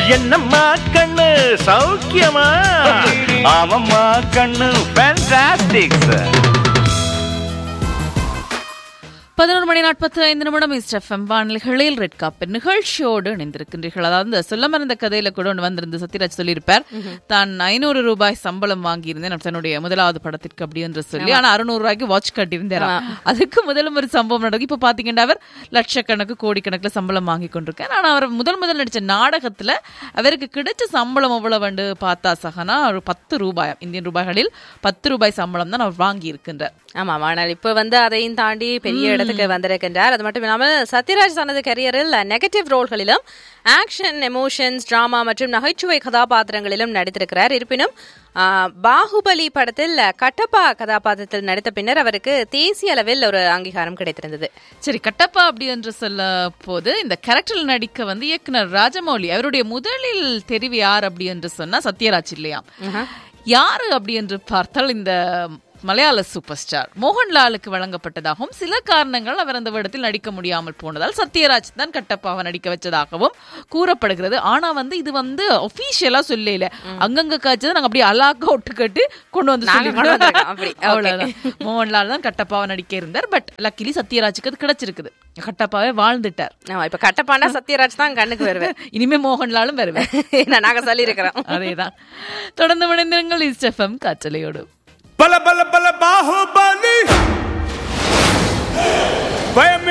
என்னம்மா கண்ணு சௌக்கியமா ஆமாம்மா கண்ணு ஃபேண்டாஸ்டிக் பதினோரு மணி நாற்பத்தி ஐந்து நிமிடம் இஸ்ட் எஃப்எம் வானிலைகளில் ரெட் காப்பர் நிகழ்ச்சியோடு இணைந்திருக்கின்றீர்கள் அதாவது இந்த சொல்ல மறந்த கதையில கூட ஒன்று வந்திருந்து சத்யராஜ் சொல்லியிருப்பார் தான் ஐநூறு ரூபாய் சம்பளம் வாங்கியிருந்தேன் தன்னுடைய முதலாவது படத்திற்கு அப்படி என்று சொல்லி ஆனா அறுநூறு ரூபாய்க்கு வாட்ச் கட்டியிருந்தார் அதுக்கு முதலும் ஒரு சம்பவம் நடக்கும் இப்ப பாத்தீங்கன்னா அவர் லட்சக்கணக்கு கோடிக்கணக்குல சம்பளம் வாங்கி கொண்டிருக்கார் ஆனா அவர் முதல் முதல் நடிச்ச நாடகத்துல அவருக்கு கிடைச்ச சம்பளம் எவ்வளவு வந்து பார்த்தா சகனா ஒரு பத்து ரூபாய் இந்தியன் ரூபாய்களில் பத்து ரூபாய் சம்பளம் தான் அவர் வாங்கி இருக்கின்றார் ஆமா ஆனால் இப்ப வந்து அதையும் தாண்டி பெரிய இடத்துக்கு வந்திருக்கின்றார் அது மட்டும் இல்லாமல் சத்யராஜ் தனது கரியரில் நெகட்டிவ் ரோல்களிலும் ஆக்ஷன் எமோஷன்ஸ் டிராமா மற்றும் நகைச்சுவை கதாபாத்திரங்களிலும் நடித்திருக்கிறார் இருப்பினும் ஆ, பாகுபலி படத்தில் கட்டப்பா கதாபாத்திரத்தில் நடித்த பின்னர் அவருக்கு தேசிய அளவில் ஒரு அங்கீகாரம் கிடைத்திருந்தது சரி கட்டப்பா அப்படி என்று சொல்ல போது இந்த கேரக்டரில் நடிக்க வந்து இயக்குனர் ராஜமௌலி அவருடைய முதலில் தெரிவு யார் அப்படி என்று சொன்னா சத்யராஜ் இல்லையாம் யாரு அப்படி என்று பார்த்தால் இந்த மலையாள சூப்பர் ஸ்டார் மோகன்லாலுக்கு வழங்கப்பட்டதாகவும் சில காரணங்கள் அவர் அந்த வேடத்தில் நடிக்க முடியாமல் போனதால் சத்யராஜ் தான் கட்டப்பாவை நடிக்க வச்சதாகவும் கூறப்படுகிறது ஆனா வந்து இது வந்து ஒபிஷியலா சொல்லல அங்கங்க காய்ச்சது நாங்க அப்படியே அலாக்கா ஒட்டுக்கட்டு கொண்டு வந்து நாங்க கொண்டு சொல்லிக்கிறோம். வந்திருக்கோம், அப்படி. Okay. அவ்வளவுதான் மோகன்லால் தான் கட்டப்பாவை நடிக்க இருந்தார் பட் லக்கிலி சத்யராஜுக்கு அது கிடைச்சிருக்குது கட்டப்பாவே வாழ்ந்துட்டார் ஆமா இப்ப கட்டப்பாண்டா சத்யராஜ் தான் கண்ணுக்கு வருவேன் இனிமே மோகன்லாலும் வருவேன் ஏன்னா நாங்க சொல்லியிருக்கிறோம் அதேதான் தொடர்ந்து மணிந்திரங்கள் இஸ்டெஃபம் காற்றலையோடு బల బల బల బాహుబలి భయం